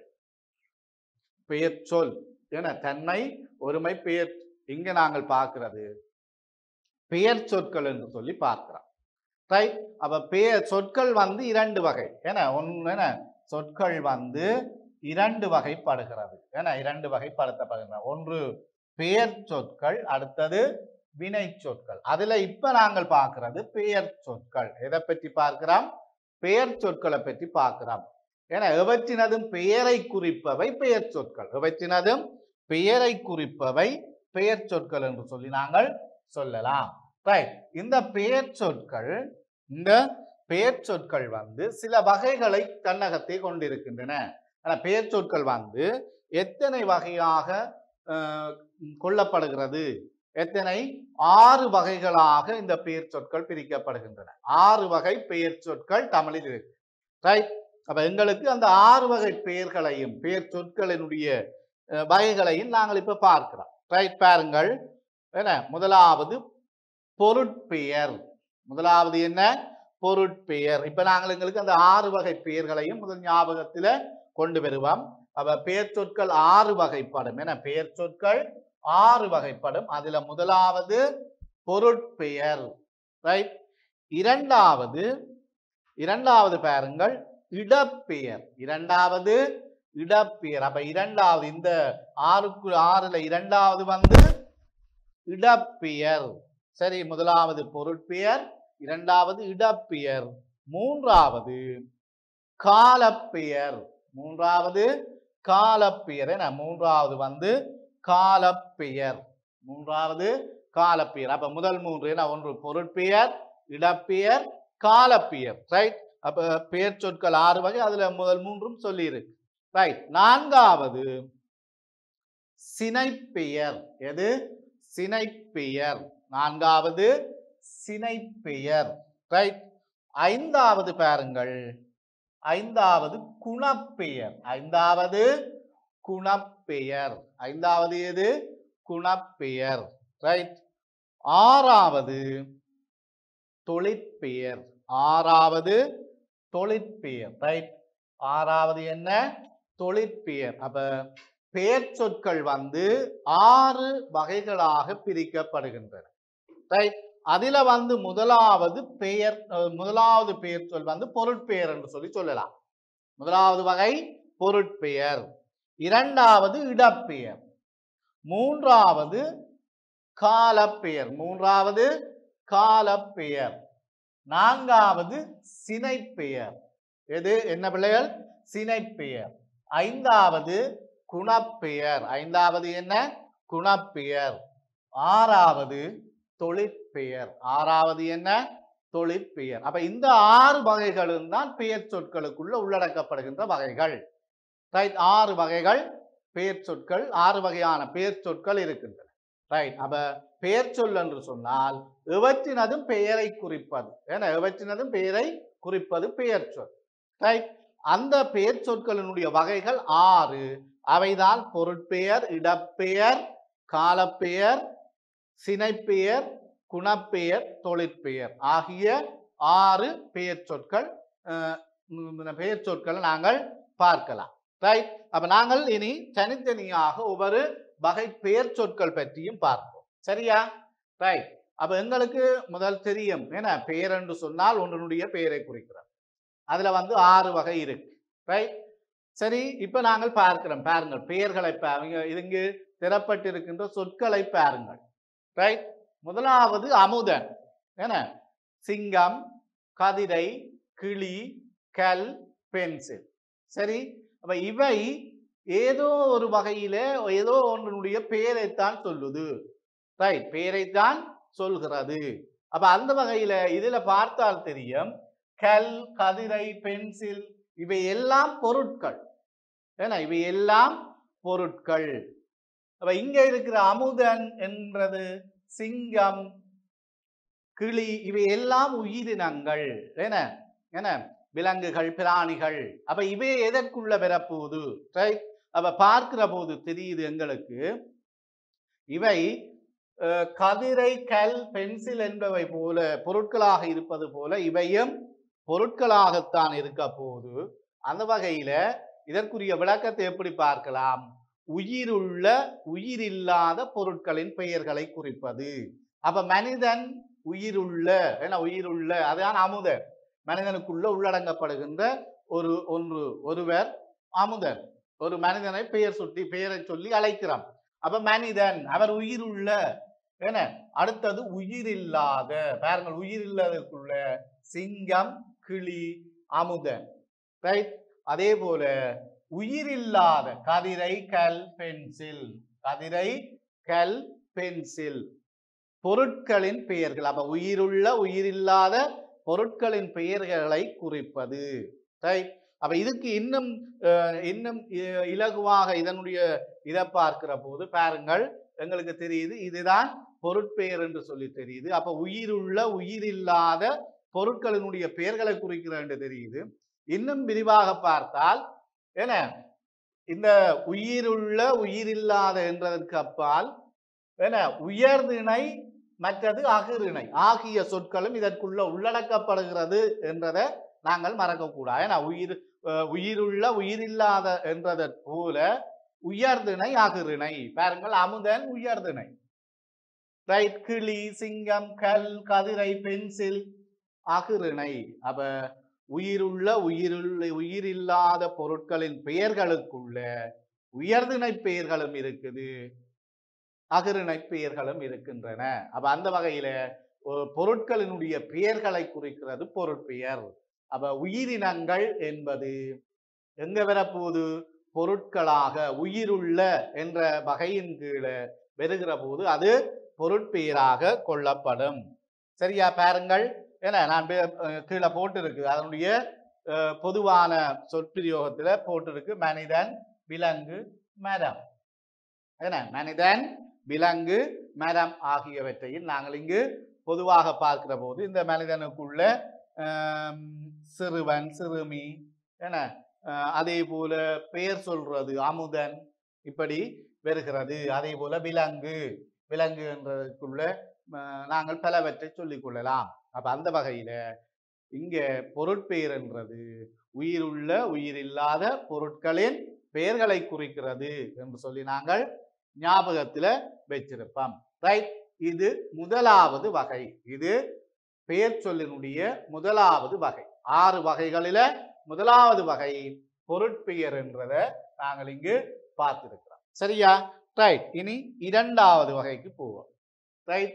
பெயர் சொல் என தன்மை ஒருமை பெயர் இங்க நாங்கள் பார்க்கிறது பெயர் சொற்கள் என்று சொல்லி பார்க்கிறோம் ரைட் அப்ப பெயர் சொற்கள் வந்து இரண்டு வகை ஏன்னா ஒன்று என்ன சொற்கள் வந்து இரண்டு வகைப்படுகிறது ஏன்னா இரண்டு வகைப்படுத்தப்படுகின்றன ஒன்று பெயர் சொற்கள் அடுத்தது வினை சொற்கள் அதுல இப்ப நாங்கள் பார்க்கிறது பெயர் சொற்கள் எதை பற்றி பார்க்கிறோம் பெயர் சொற்களை பற்றி பார்க்கிறோம் ஏன்னா எவற்றினதும் பெயரை குறிப்பவை பெயர் சொற்கள் எவற்றினதும் பெயரை குறிப்பவை பெயர் சொற்கள் என்று சொல்லி நாங்கள் சொல்லலாம் ரைட் இந்த பெயர் சொற்கள் இந்த பெயர் சொற்கள் வந்து சில வகைகளை தன்னகத்தை கொண்டிருக்கின்றன ஆனா பெயர் சொற்கள் வந்து எத்தனை வகையாக அஹ், கொள்ளப்படுகிறது எத்தனை ஆறு வகைகளாக இந்த பெயர் சொற்கள் பிரிக்கப்படுகின்றன ஆறு வகை பெயர் சொற்கள் தமிழில் இருக்கு ரைட் அப்ப எங்களுக்கு அந்த ஆறு வகை பெயர்களையும் பெயர் சொற்களினுடைய அஹ், வகைகளையும் நாங்கள் இப்ப பார்க்கிறோம் ரைட் பாருங்கள் என்ன முதலாவது பொருட்பெயர் முதலாவது என்ன பொருட்பெயர் இப்ப நாங்கள் எங்களுக்கு அந்த ஆறு வகை பெயர்களையும் முதல் ஞாபகத்துல கொண்டு வருவோம் அப்ப பெயர் சொற்கள் ஆறு வகைப்படும் என பெயர் சொற்கள் ஆறு வகைப்படும் அதுல முதலாவது பொருட்பெயர் ரைட் இரண்டாவது இரண்டாவது பாருங்கள் இடப்பெயர் இரண்டாவது இடப்பெயர் அப்ப இரண்டாவது இந்த ஆறுக்கு ஆறுல இரண்டாவது வந்து இடப்பெயர் சரி முதலாவது பொருட்பெயர் இரண்டாவது இடப்பெயர் மூன்றாவது காலப்பெயர் மூன்றாவது காலப்பெயர் என மூன்றாவது வந்து காலப்பெயர் மூன்றாவது காலப்பெயர் அப்ப முதல் மூன்று என ஒன்று பொருட்பெயர் இடப்பெயர் காலப்பெயர் ரைட் அப்ப பெயர் சொற்கள் ஆறு வகை அதுல முதல் மூன்றும் சொல்லியிருக்கு ரைட் நான்காவது சினைப்பெயர் எது சினைப்பெயர் நான்காவது சினைப்பெயர் ரைட் ஐந்தாவது பாருங்கள் ஐந்தாவது குணப்பெயர் ஐந்தாவது குணப்பெயர் ஐந்தாவது எது குணப்பெயர் ரைட் ஆறாவது தொழிற்பெயர் ஆறாவது தொழிற்பெயர் ரைட் ஆறாவது என்ன தொழிற்பெயர் அப்ப பெயர் சொற்கள் வந்து ஆறு வகைகளாக பிரிக்கப்படுகின்றன ரைட் அதுல வந்து முதலாவது பெயர் அஹ், முதலாவது பெயர் சொல் வந்து பொருட்பெயர் என்று சொல்லி சொல்லலாம் முதலாவது வகை பொருட்பெயர் இரண்டாவது இடப்பெயர் மூன்றாவது காலப்பெயர் மூன்றாவது காலப்பெயர் நான்காவது சினைப்பெயர் எது என்ன பிள்ளைகள் சினைப்பெயர் ஐந்தாவது குணப்பெயர் ஐந்தாவது என்ன குணப்பெயர் ஆறாவது தொழிற்பெயர் ஆறாவது என்ன தொழிற்பெயர் அப்ப இந்த ஆறு வகைகளும் தான் பெயர் சொற்களுக்குள்ள உள்ளடக்கப்படுகின்ற வகைகள் ரைட் ஆறு வகைகள் பெயர் சொற்கள் ஆறு வகையான பெயர் சொற்கள் இருக்கின்றன ரைட் அப்ப பெயர் சொல் என்று சொன்னால் எவற்றினதும் பெயரை குறிப்பது ஏன்னா எவற்றினதும் பெயரை குறிப்பது பெயர் சொல் ரைட் அந்த பெயர் சொற்களினுடைய வகைகள் ஆறு அவைதான் பொருட்பெயர் இடப்பெயர் காலப்பெயர் சினைப்பெயர் குணப்பெயர் தொழிற்பெயர் ஆகிய ஆறு பெயர் சொற்கள் அஹ், இந்த பெயர் சொற்களை நாங்கள் பார்க்கலாம் ரைட் அப்ப நாங்கள் இனி தனித்தனியாக ஒவ்வொரு வகை பெயர் சொற்கள் பற்றியும் பார்ப்போம் சரியா ரைட் அப்ப எங்களுக்கு முதல் தெரியும் ஏன்னா பெயர் என்று சொன்னால் ஒன்றினுடைய பெயரை குறிக்கிறது அதுல வந்து ஆறு வகை இருக்கு ரைட் சரி இப்ப நாங்கள் பார்க்கிறோம் பாருங்கள் பெயர்களை பாருங்க இங்கு திறப்பட்டிருக்கின்ற சொற்களை பாருங்கள் ரைட் முதலாவது அமுதன் என்ன சிங்கம் கதிரை கிளி கல் பென்சில் சரி அப்ப இவை ஏதோ ஒரு வகையில ஏதோ ஒன்றினுடைய பெயரைத்தான் சொல்லுது ரைட் பெயரைத்தான் சொல்கிறது அப்ப அந்த வகையில இதுல பார்த்தால் தெரியும் கல் கதிரை பென்சில் இவை எல்லாம் பொருட்கள் ஏன்னா இவை எல்லாம் பொருட்கள் அப்ப இங்க இருக்கிற அமுதன் என்றது சிங்கம் கிளி இவை எல்லாம் உயிரினங்கள் என்ன என்ன விலங்குகள் பிராணிகள் அப்ப இவை எதற்குள்ள பெறப்போகுது ரைட் அப்ப பார்க்கிற போது தெரியுது எங்களுக்கு இவை அஹ், கதிரை கல் பென்சில் என்பவை போல பொருட்களாக இருப்பது போல இவையும் பொருட்களாகத்தான் இருக்க போது அந்த வகையில இதற்குரிய விளக்கத்தை எப்படி பார்க்கலாம் உயிருள்ள உயிரில்லாத பொருட்களின் பெயர்களை குறிப்பது அப்ப மனிதன் உயிருள்ள என்ன உயிருள்ள அதான் அமுதன் மனிதனுக்குள்ள உள்ளடங்கப்படுகின்ற ஒரு ஒன்று ஒருவர் அமுதன் ஒரு மனிதனை பெயர் சுட்டி பெயரை சொல்லி அழைக்கிறோம் அப்ப மனிதன் அவர் உயிருள்ள என்ன அடுத்தது உயிரில்லாத பாருங்கள் உயிரில்லாததுக்குள்ள சிங்கம் கிளி அமுதன் ரைட் அதே போல உயிரில்லாத கதிரை கல் பென்சில் கதிரை கல் பென்சில் பொருட்களின் பெயர்கள் அப்ப உயிருள்ள உயிரில்லாத பொருட்களின் பெயர்களை குறிப்பது ரைட் அப்ப இதுக்கு இன்னும் அஹ், இன்னும் இ- இலகுவாக இதனுடைய இதை பார்க்கிற போது பாருங்கள் எங்களுக்கு தெரியுது இதுதான் பொருட்பெயர் என்று சொல்லி தெரியுது அப்ப உயிருள்ள உயிரில்லாத பொருட்களினுடைய பெயர்களை குறிக்கிற என்று தெரியுது இன்னும் விரிவாக பார்த்தால் என்ன இந்த உயிருள்ள உயிரில்லாத என்றதற்கு அப்பால் என்ன உயர்திணை மற்றது அகிரிணை ஆகிய சொற்களும் இதற்குள்ள உள்ளடக்கப்படுகிறது என்றதை நாங்கள் மறக்கக்கூடாது ஏன்னா உயிர் அஹ் உயிருள்ள உயிரில்லாத என்றதை போல உயர்திணை அகிரிணை பாருங்கள் அமுதன் உயர்திணை ரைட் கிளி சிங்கம் கல் கதிரை பென்சில் அகிரிணை அப்ப உயிருள்ள உயிருள்ள உயிரில்லாத பொருட்களின் பெயர்களுக்குள்ள உயர்திணை பெயர்களும் இருக்குது அகிரிணை பெயர்களும் இருக்கின்றன அப்ப அந்த வகையில ஒரு பொருட்களினுடைய பெயர்களை குறிக்கிறது பொருட்பெயர் அப்ப உயிரினங்கள் என்பது எங்க வரப்போகுது பொருட்களாக உயிருள்ள என்ற வகையின் கீழே வருகிற போது அது பொருட்பெயராக கொள்ளப்படும் சரியா பாருங்கள் ஏன்னா நான் பே- அஹ் கீழே போட்டிருக்கு அதனுடைய அஹ், பொதுவான சொற்பிரயோகத்துல போட்டிருக்கு மனிதன் விலங்கு மரம் என்ன மனிதன் விலங்கு மரம் ஆகியவற்றையும் நாங்கள் இங்கு பொதுவாக பார்க்கிற போது இந்த மனிதனுக்குள்ள ஆம், சிறுவன் சிறுமி என்ன அஹ், அதே போல பெயர் சொல்றது அமுதன் இப்படி வருகிறது அதே போல விலங்கு விலங்கு என்றதுக்குள்ள அஹ், நாங்கள் பலவற்றை சொல்லிக் கொள்ளலாம் அப்ப அந்த வகையில இங்க பொருட்பெயர் என்றது உயிருள்ள உயிரில்லாத பொருட்களின் பெயர்களை குறிக்கிறது என்று சொல்லி நாங்கள் ஞாபகத்துல வச்சிருப்போம் ரைட் இது முதலாவது வகை இது பெயர் சொல்லினுடைய முதலாவது வகை ஆறு வகைகளில முதலாவது வகை பொருட்பெயர் என்றதை நாங்கள் இங்கு பார்த்திருக்கிறோம் சரியா ரைட் இனி இரண்டாவது வகைக்கு போவோம் ரைட்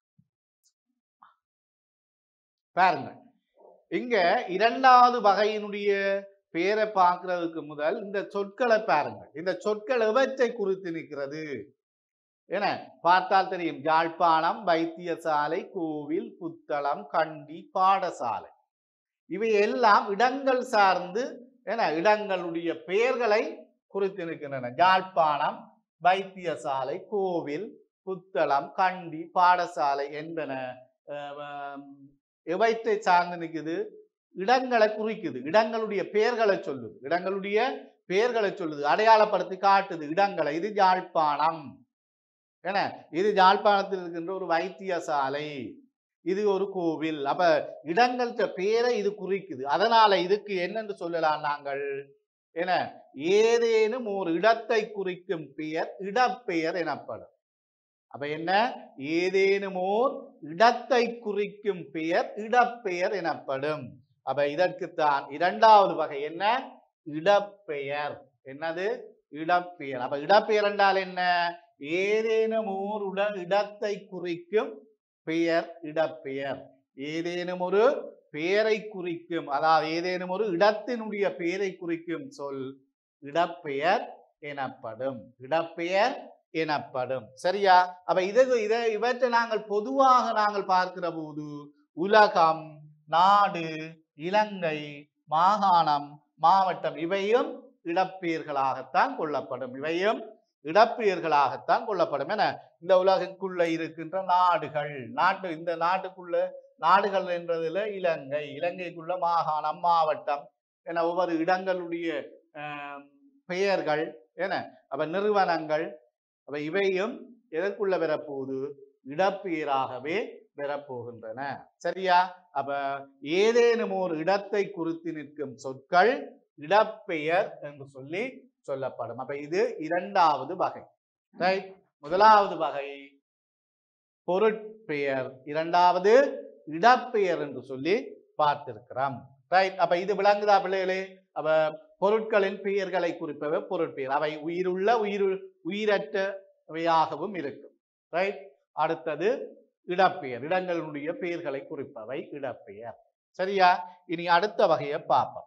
பாருங்க இங்க இரண்டாவது வகையினுடைய பேரை பார்க்கிறதுக்கு முதல் இந்த சொற்களை பாருங்கள் இந்த சொற்கள் எவற்றை குறித்து நிற்கிறது என பார்த்தால் தெரியும் யாழ்ப்பாணம் வைத்தியசாலை கோவில் புத்தளம் கண்டி பாடசாலை இவை எல்லாம் இடங்கள் சார்ந்து என இடங்களுடைய பெயர்களை குறித்து நிற்கின்றன யாழ்ப்பாணம் வைத்தியசாலை கோவில் புத்தளம் கண்டி பாடசாலை என்பன அஹ், ஆம், எவற்றை சார்ந்து நிற்குது இடங்களை குறிக்குது இடங்களுடைய பெயர்களை சொல்லுது இடங்களுடைய பெயர்களை சொல்லுது அடையாளப்படுத்தி காட்டுது இடங்களை இது யாழ்ப்பாணம் என்ன இது யாழ்ப்பாணத்தில் இருக்கின்ற ஒரு வைத்தியசாலை இது ஒரு கோவில் அப்ப இடங்கள்ட்ட பேரை இது குறிக்குது அதனால இதுக்கு என்னன்னு சொல்லலாம் நாங்கள் என்ன ஏதேனும் ஒரு இடத்தை குறிக்கும் பெயர் இடப்பெயர் எனப்படும் அப்ப என்ன ஏதேனும் ஓர் இடத்தை குறிக்கும் பெயர் இடப்பெயர் எனப்படும் அப்ப இதற்குத்தான் இரண்டாவது வகை என்ன இடப்பெயர் என்னது இடப்பெயர் அப்ப இடப்பெயர் என்றால் என்ன ஏதேனும் ஓர் உட இடத்தை குறிக்கும் பெயர் இடப்பெயர் ஏதேனும் ஒரு பெயரை குறிக்கும் அதாவது ஏதேனும் ஒரு இடத்தினுடைய பெயரை குறிக்கும் சொல் இடப்பெயர் எனப்படும் இடப்பெயர் எனப்படும் சரியா அப்ப இது இதை இவற்றை நாங்கள் பொதுவாக நாங்கள் பார்க்கிற போது உலகம் நாடு இலங்கை மாகாணம் மாவட்டம் இவையும் இடப்பெயர்களாகத்தான் கொள்ளப்படும் இவையும் இடப்பெயர்களாகத்தான் கொள்ளப்படும் என இந்த உலகிற்குள்ள இருக்கின்ற நாடுகள் நாட்டு இந்த நாட்டுக்குள்ள நாடுகள் என்றதுல இலங்கை இலங்கைக்குள்ள மாகாணம் மாவட்டம் என ஒவ்வொரு இடங்களுடைய ஆம், பெயர்கள் என அப்ப நிறுவனங்கள் அப்ப இவையும் எதற்குள்ள வரப்போகுது இடப்பெயராகவே பெறப்போகின்றன சரியா அப்ப ஏதேனும் ஒரு இடத்தை குறித்து நிற்கும் சொற்கள் இடப்பெயர் என்று சொல்லி சொல்லப்படும் அப்ப இது இரண்டாவது வகை ரைட் முதலாவது வகை பொருட்பெயர் இரண்டாவது இடப்பெயர் என்று சொல்லி பார்த்திருக்கிறோம் ரைட் அப்ப இது விளங்குதா பிள்ளைகளே அப்ப பொருட்களின் பெயர்களை குறிப்பவை பொருட்பெயர் அவை உயிருள்ள உயிர் உயிரற்றவையாகவும் இருக்கும் ரைட் அடுத்தது இடப்பெயர் இடங்களுடைய பெயர்களை குறிப்பவை இடப்பெயர் சரியா இனி அடுத்த வகையை பார்ப்போம்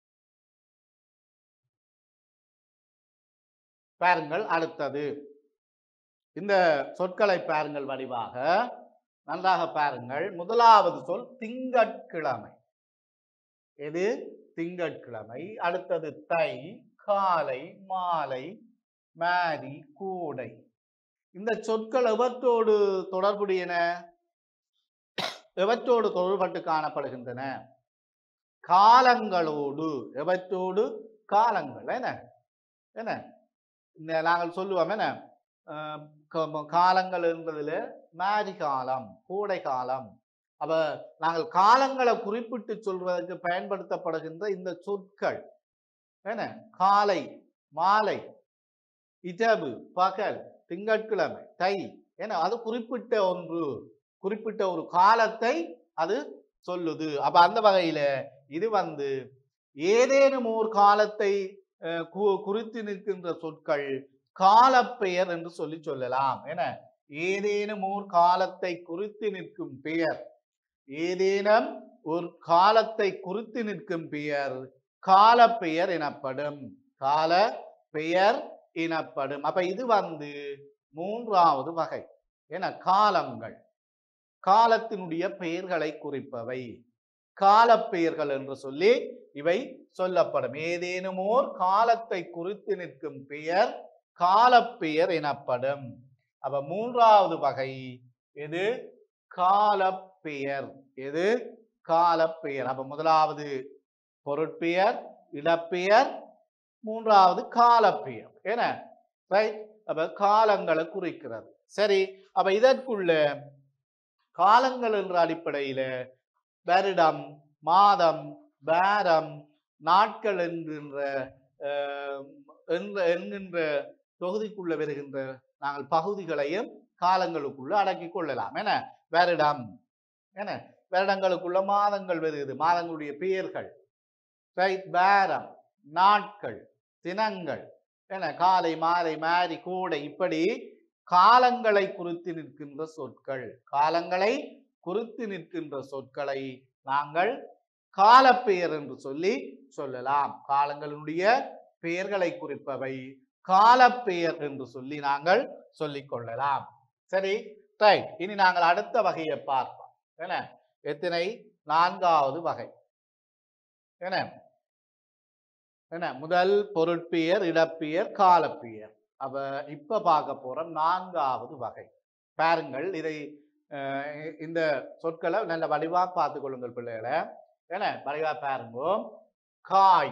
பாருங்கள் அடுத்தது இந்த சொற்களை பாருங்கள் வடிவாக நன்றாக பாருங்கள் முதலாவது சொல் திங்கட்கிழமை எது திங்கட்கிழமை அடுத்தது தை காலை மாலை மாரி கூடை இந்த சொற்கள் எவற்றோடு தொடர்புடையன எவற்றோடு தொடர்பட்டு காணப்படுகின்றன காலங்களோடு எவற்றோடு காலங்கள் என்ன என்ன இந்த நாங்கள் சொல்லுவோம் என்ன அஹ் க- காலங்கள் என்பதுல மாரி காலம் கோடை காலம் அப்ப நாங்கள் காலங்களை குறிப்பிட்டு சொல்வதற்கு பயன்படுத்தப்படுகின்ற இந்த சொற்கள் என்ன காலை மாலை இரவு பகல் திங்கட்கிழமை தை ஏன்னா அது குறிப்பிட்ட ஒன்று குறிப்பிட்ட ஒரு காலத்தை அது சொல்லுது அப்ப அந்த வகையில இது வந்து ஏதேனும் ஓர் காலத்தை அஹ், கு- குறித்து நிற்கின்ற சொற்கள் காலப்பெயர் என்று சொல்லி சொல்லலாம் என ஏதேனும் ஓர் காலத்தை குறித்து நிற்கும் பெயர் ஏதேனும் ஒரு காலத்தை குறித்து நிற்கும் பெயர் காலப்பெயர் எனப்படும் கால பெயர் எனப்படும் அப்ப இது வந்து மூன்றாவது வகை என காலங்கள் காலத்தினுடைய பெயர்களை குறிப்பவை காலப்பெயர்கள் என்று சொல்லி இவை சொல்லப்படும் ஏதேனும் ஓர் காலத்தை குறித்து நிற்கும் பெயர் காலப்பெயர் எனப்படும் அப்ப மூன்றாவது வகை எது காலப்பெயர் எது காலப்பெயர் அப்ப முதலாவது பொருட்பெயர் இடப்பெயர் மூன்றாவது காலப்பெயர் என்ன ரைட் அப்ப காலங்களை குறிக்கிறது சரி அப்ப இதற்குள்ள காலங்கள் என்ற அடிப்படையில வருடம் மாதம் வாரம் நாட்கள் என்கின்ற அஹ், என்ற- என்கின்ற தொகுதிக்குள்ள வருகின்ற நாங்கள் பகுதிகளையும் காலங்களுக்குள்ள அடக்கிக் கொள்ளலாம் என வருடம் என வருடங்களுக்குள்ள மாதங்கள் வருகிறது மாதங்களுடைய பெயர்கள் ரைட் வாரம் நாட்கள் தினங்கள் என காலை மாலை மாறி கோடை இப்படி காலங்களை குறித்து நிற்கின்ற சொற்கள் காலங்களை குறித்து நிற்கின்ற சொற்களை நாங்கள் காலப்பெயர் என்று சொல்லி சொல்லலாம் காலங்களினுடைய பெயர்களை குறிப்பவை காலப்பெயர் என்று சொல்லி நாங்கள் சொல்லிக் கொள்ளலாம் சரி ரைட் இனி நாங்கள் அடுத்த வகையை பார்ப்போம் என்ன எத்தனை நான்காவது வகை என்ன என்ன முதல் பொருட்பெயர் இடப்பெயர் காலப்பெயர் அப்ப இப்ப பார்க்க போறோம் நான்காவது வகை பாருங்கள் இதை அஹ், இ- இந்த சொற்களை நல்ல வடிவா பார்த்து கொள்ளுங்கள் பிள்ளைகளை என்ன வடிவா பாருங்க காய்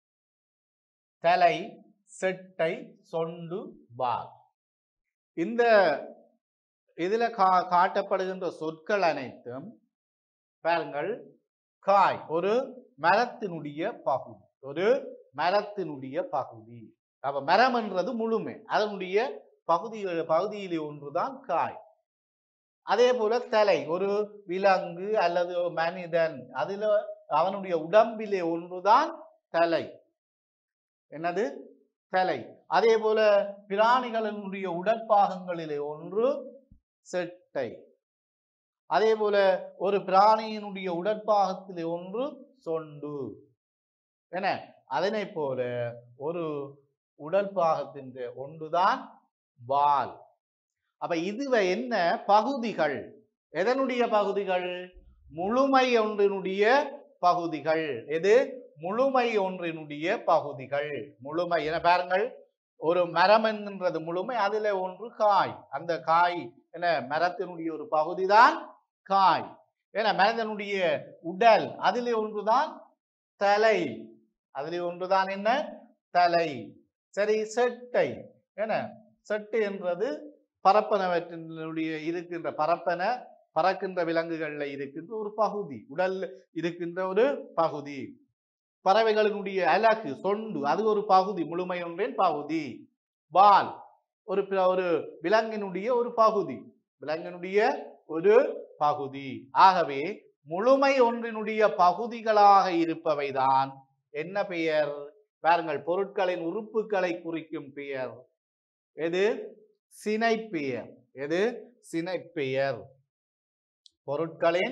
தலை செட்டை சொண்டு வால் இந்த இதுல கா காட்டப்படுகின்ற சொற்கள் அனைத்தும் பாருங்கள் காய் ஒரு மரத்தினுடைய பகுதி ஒரு மரத்தினுடைய பகுதி அப்ப மரம் என்றது முழுமை அதனுடைய பகுதி பகுதியிலே ஒன்றுதான் காய் அதே போல தலை ஒரு விலங்கு அல்லது ஒரு மனிதன் அதுல அவனுடைய உடம்பிலே ஒன்றுதான் தலை என்னது தலை அதே போல பிராணிகளினுடைய உடற்பாகங்களிலே ஒன்று செட்டை அதே போல ஒரு பிராணியினுடைய உடற்பாகத்திலே ஒன்று சொண்டு என அதனை போல ஒரு உடல் பாகத்தின் ஒன்றுதான் வால் அப்ப இதுவை என்ன பகுதிகள் எதனுடைய பகுதிகள் முழுமை ஒன்றினுடைய பகுதிகள் எது முழுமை ஒன்றினுடைய பகுதிகள் முழுமை என பாருங்கள் ஒரு மரம் என்கின்றது முழுமை அதுல ஒன்று காய் அந்த காய் என்ன மரத்தினுடைய ஒரு பகுதிதான் காய் ஏன்னா மனிதனுடைய உடல் அதிலே ஒன்றுதான் தலை அதிலே ஒன்றுதான் என்ன தலை சரி செட்டை என்ன செட்டு என்றது பரப்பனவற்றினுடைய இருக்கின்ற பரப்பன பறக்கின்ற விலங்குகள்ல இருக்கின்ற ஒரு பகுதி உடல் இருக்கின்ற ஒரு பகுதி பறவைகளினுடைய அலகு சொண்டு அது ஒரு பகுதி முழுமை ஒன்றின் பகுதி வால் ஒரு பி- ஒரு விலங்கினுடைய ஒரு பகுதி விலங்கினுடைய ஒரு பகுதி ஆகவே முழுமை ஒன்றினுடைய பகுதிகளாக இருப்பவைதான் என்ன பெயர் பாருங்கள் பொருட்களின் உறுப்புகளை குறிக்கும் பெயர் எது சினைப்பெயர் எது சினைப்பெயர் பொருட்களின்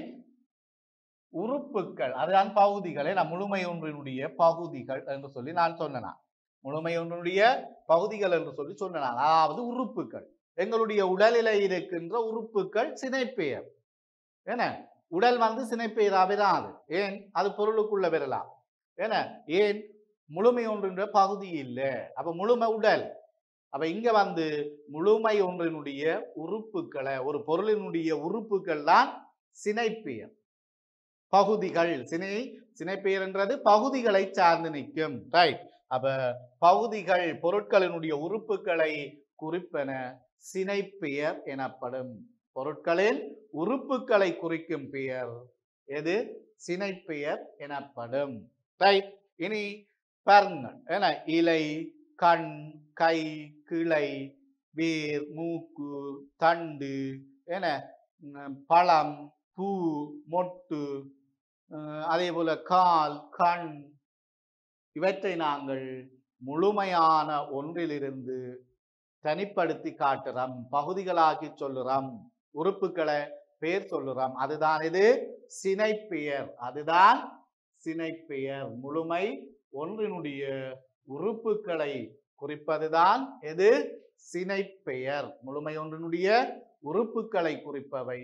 உறுப்புகள் அதுதான் பகுதிகளை நான் முழுமை ஒன்றினுடைய பகுதிகள் என்று சொல்லி நான் சொன்னேன் முழுமை ஒன்றினுடைய பகுதிகள் என்று சொல்லி சொன்னேன் அதாவது உறுப்புகள் எங்களுடைய உடலில இருக்கின்ற உறுப்புகள் சினைப்பெயர் என்ன உடல் வந்து சினைப்பெயரா வராது ஏன் அது பொருளுக்குள்ள வரலாம் என்ன ஏன் முழுமை ஒன்றின்ற பகுதி இல்லை அப்ப முழுமை உடல் அப்ப இங்க வந்து முழுமை ஒன்றினுடைய உறுப்புகளை ஒரு பொருளினுடைய உறுப்புகள் தான் சினைப்பெயர் பகுதிகள் சினை சினைப்பெயர் என்றது பகுதிகளை சார்ந்து நிற்கும் ரைட் அப்ப பகுதிகள் பொருட்களினுடைய உறுப்புகளை குறிப்பன சினைப்பெயர் எனப்படும் பொருட்களின் உறுப்புகளை குறிக்கும் பெயர் எது சினைப்பெயர் எனப்படும் ரைட் இனி பாருங்கள் என இலை கண் கை கிளை வேர் மூக்கு தண்டு என ம், பழம் பூ மொட்டு அஹ், அதே போல கால் கண் இவற்றை நாங்கள் முழுமையான ஒன்றிலிருந்து தனிப்படுத்தி காட்டுறோம் பகுதிகளாக்கி சொல்லுறோம் உறுப்புகளை பேர் சொல்லுறோம் அதுதான் இது சினைப்பெயர் அதுதான் சினைப்பெயர் முழுமை ஒன்றினுடைய உறுப்புகளை குறிப்பதுதான் எது சினைப்பெயர் முழுமை ஒன்றினுடைய உறுப்புகளை குறிப்பவை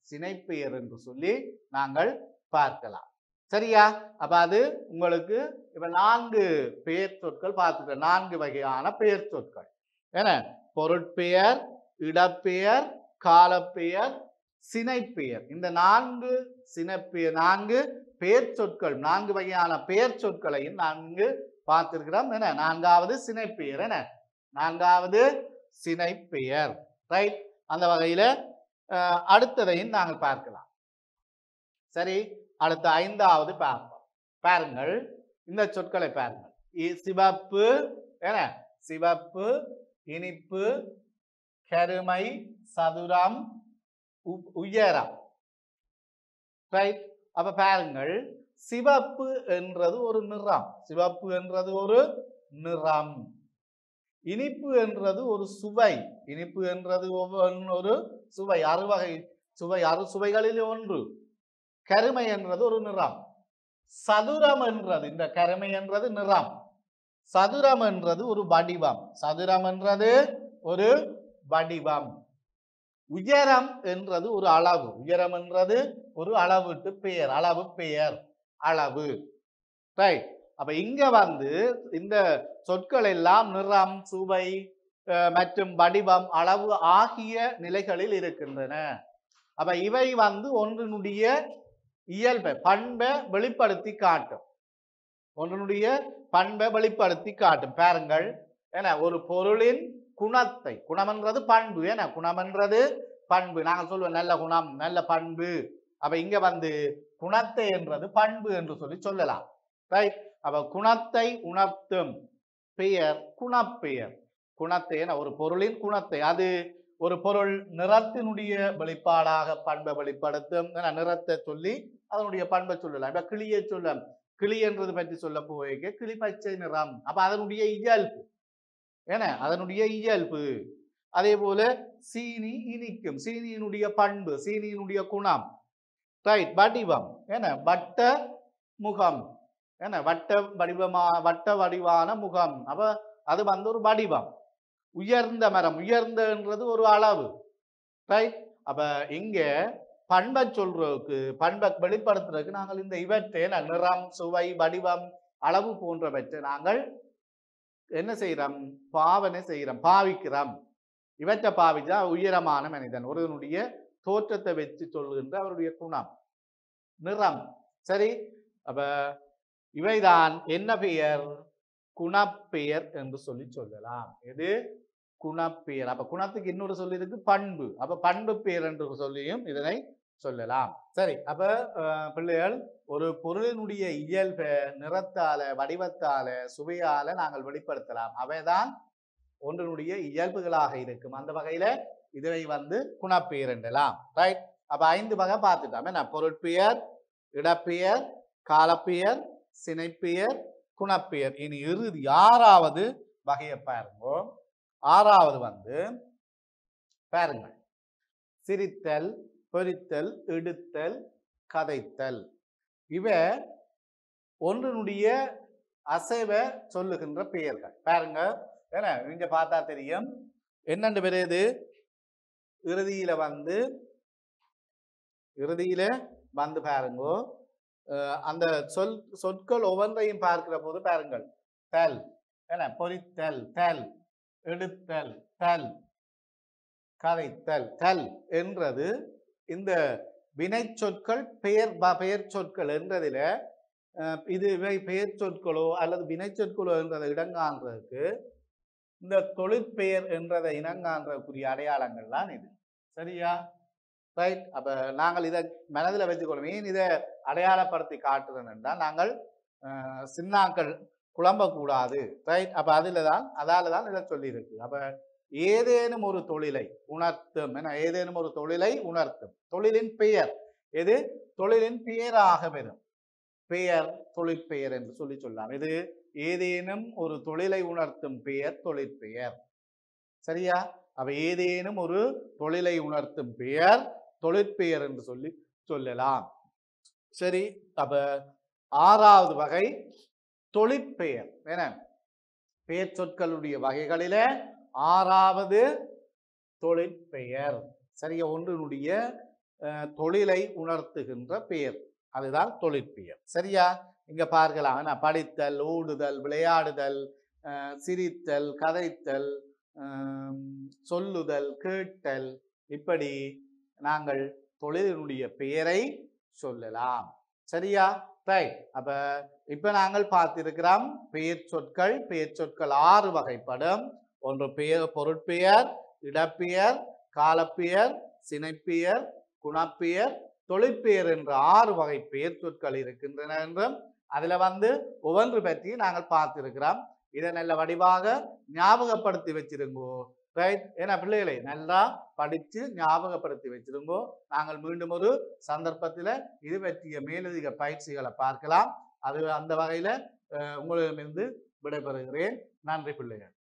சினைப்பெயர் என்று சொல்லி நாங்கள் பார்க்கலாம் சரியா அப்ப அது உங்களுக்கு இப்ப நான்கு பெயர் சொற்கள் பார்த்துக்க நான்கு வகையான பெயர் சொற்கள் என்ன பொருட்பெயர் இடப்பெயர் காலப்பெயர் சினைப்பெயர் இந்த நான்கு சினைப்பெயர் நான்கு பெயர் சொற்கள் நான்கு வகையான பெயர் சொற்களையும் நான்கு பார்த்திருக்கிறோம் என்ன நான்காவது சினைப்பெயர் என்ன நான்காவது சினைப்பெயர் ரைட் அந்த வகையில அஹ், அடுத்ததையும் நாங்கள் பார்க்கலாம் சரி அடுத்த ஐந்தாவது பார்ப்போம் பாருங்கள் இந்த சொற்களை பாருங்கள் இ- சிவப்பு என்ன சிவப்பு இனிப்பு கருமை சதுரம் உ- உயரம் ரைட் அப்ப பாருங்கள் சிவப்பு என்றது ஒரு நிறம் சிவப்பு என்றது ஒரு நிறம் இனிப்பு என்றது ஒரு சுவை இனிப்பு என்றது ஒவ்வொன்று ஒரு சுவை அறுவகை சுவை அறு சுவைகளில் ஒன்று கருமை என்றது ஒரு நிறம் சதுரம் என்றது இந்த கருமை என்றது நிறம் சதுரம் என்றது ஒரு வடிவம் சதுரம் என்றது ஒரு வடிவம் உயரம் என்றது ஒரு அளவு உயரம் என்றது ஒரு அளவுட்டு பெயர் அளவு பெயர் அளவு ரைட் அப்ப இங்க வந்து இந்த சொற்கள் எல்லாம் நிறம் சுவை அஹ், மற்றும் வடிவம் அளவு ஆகிய நிலைகளில் இருக்கின்றன அப்ப இவை வந்து ஒன்றினுடைய இயல்பை பண்பை வெளிப்படுத்தி காட்டும் ஒன்றினுடைய பண்பை வெளிப்படுத்தி காட்டும் பாருங்கள் ஏன்னா ஒரு பொருளின் குணத்தை குணம்ன்றது பண்பு ஏன்னா குணம்ன்றது பண்பு நாங்கள் சொல்லுவோம் நல்ல குணம் நல்ல பண்பு அப்ப இங்க வந்து குணத்தை என்றது பண்பு என்று சொல்லி சொல்லலாம் ரைட் அப்ப குணத்தை உணர்த்தும் பெயர் குணப்பெயர் குணத்தை என ஒரு பொருளின் குணத்தை அது ஒரு பொருள் நிறத்தினுடைய வெளிப்பாடாக பண்பை வெளிப்படுத்தும் என நிறத்தை சொல்லி அதனுடைய பண்பை சொல்லலாம் இப்ப கிளியை சொல்ல கிளி என்றது பற்றி சொல்ல போய்க்க கிளி பச்சை நிறம் அப்ப அதனுடைய இயல்பு ஏன அதனுடைய இயல்பு அதே போல சீனி இனிக்கும் சீனியினுடைய பண்பு சீனியினுடைய குணம் ரைட் வடிவம் என்ன வட்ட முகம் என்ன வட்ட வடிவமா வட்ட வடிவான முகம் அப்ப அது வந்து ஒரு வடிவம் உயர்ந்த மரம் உயர்ந்தன்றது ஒரு அளவு ரைட் அப்ப இங்க பண்பை சொல்றதுக்கு பண்பை வெளிப்படுத்துறதுக்கு நாங்கள் இந்த இவற்றை என்ன, நிறம் சுவை வடிவம் அளவு போன்றவற்றை நாங்கள் என்ன செய்யறோம் பாவனை செய்யறோம் பாவிக்கிறோம் இவற்றை பாவிச்சா உயரமான மனிதன் ஒருவனுடைய தோற்றத்தை வச்சு சொல்லுகின்ற அவருடைய குணம் நிறம் சரி அப்ப இவைதான் என்ன பெயர் குணப்பெயர் என்று சொல்லி சொல்லலாம் எது குணப்பெயர் அப்ப குணத்துக்கு இன்னொரு சொல்லி இருக்கு பண்பு அப்ப பண்பு பெயர் என்று சொல்லியும் இதனை சொல்லலாம் சரி அப்ப அஹ், பிள்ளைகள் ஒரு பொருளினுடைய இயல்பை நிறத்தால வடிவத்தால சுவையால நாங்கள் வெளிப்படுத்தலாம் அவைதான் ஒன்றினுடைய இயல்புகளாக இருக்கும் அந்த வகையில இதை வந்து குணப்பெயர் என்றலாம் ரைட் அப்ப ஐந்து வகை பார்த்துட்டோம் என்ன பொருட்பெயர் இடப்பெயர் காலப்பெயர் சினைப்பெயர் குணப்பெயர் இனி இறுதி ஆறாவது வகையை பாருங்க ஆறாவது வந்து பாருங்கள் சிரித்தல் பொரித்தல் எடுத்தல் கதைத்தல் இவ ஒன்றினுடைய அசைவ சொல்லுகின்ற பெயர்கள் பாருங்க ஏன்னா இங்க பார்த்தா தெரியும் என்னென்று பெரியது இறுதியில வந்து இறுதியில வந்து பாருங்கோ அஹ் அந்த சொல் சொற்கள் ஒவ்வொன்றையும் பார்க்கிற போது பாருங்கள் தல் என்ன பொரித்தல் தல் எடுத்தல் தல் கதைத்தல் தல் என்றது இந்த வினை சொற்கள் பெயர் ப- பெயர் சொற்கள் என்றதில அஹ், இது இவை பெயர் சொற்களோ அல்லது வினை சொற்களோ என்றதை இடங்காண்றதுக்கு இந்த தொழிற்பெயர் என்றதை இனங்காண்றதுக்குரிய அடையாளங்கள் தான் இது சரியா ரைட் அப்ப நாங்கள் இதை மனதில் வச்சுக்கொள்ளும் ஏன் இதை அடையாளப்படுத்தி காட்டுறேன் என்றால் நாங்கள் அஹ், சின்னாக்கள் குழம்பக்கூடாது ரைட் அப்ப அதுல தான் அதால தான் இதை சொல்லியிருக்கு அப்ப ஏதேனும் ஒரு தொழிலை உணர்த்தும் என ஏதேனும் ஒரு தொழிலை உணர்த்தும் தொழிலின் பெயர் எது தொழிலின் பெயராக வரும் பெயர் தொழிற்பெயர் என்று சொல்லி சொல்லலாம் இது ஏதேனும் ஒரு தொழிலை உணர்த்தும் பெயர் தொழிற்பெயர் சரியா அப்ப ஏதேனும் ஒரு தொழிலை உணர்த்தும் பெயர் தொழிற்பெயர் என்று சொல்லி சொல்லலாம் சரி அப்ப ஆறாவது வகை தொழிற்பெயர் என பெயர் சொற்களுடைய வகைகளில ஆறாவது தொழிற்பெயர் சரியா ஒன்றினுடைய அஹ், தொழிலை உணர்த்துகின்ற பெயர் அதுதான் தொழிற்பெயர் சரியா இங்க பார்க்கலாம் என்ன படித்தல் ஓடுதல் விளையாடுதல் அஹ், சிரித்தல் கதைத்தல் ஆம், சொல்லுதல் கேட்டல் இப்படி நாங்கள் தொழிலினுடைய பெயரை சொல்லலாம் சரியா ரைட் அப்ப இப்ப நாங்கள் பார்த்திருக்கிறோம் பெயர் சொற்கள் பெயர் சொற்கள் ஆறு வகைப்படும் ஒன்று பெயர் பொருட்பெயர் இடப்பெயர் காலப்பெயர் சினைப்பெயர் குணப்பெயர் தொழிற்பெயர் என்ற ஆறு வகை பெயர் சொற்கள் இருக்கின்றன என்றும் அதுல வந்து ஒவ்வொன்று பற்றி நாங்கள் பார்த்திருக்கிறோம் இதை நல்ல வடிவாக ஞாபகப்படுத்தி வச்சிருங்கோ ரைட் ஏன்னா பிள்ளைகளை நல்லா படிச்சு ஞாபகப்படுத்தி வச்சிருங்கோ நாங்கள் மீண்டும் ஒரு சந்தர்ப்பத்தில் இது பற்றிய மேலதிக பயிற்சிகளை பார்க்கலாம் அது அந்த வகையில அஹ், உங்களிடமிருந்து விடைபெறுகிறேன் நன்றி பிள்ளைகள்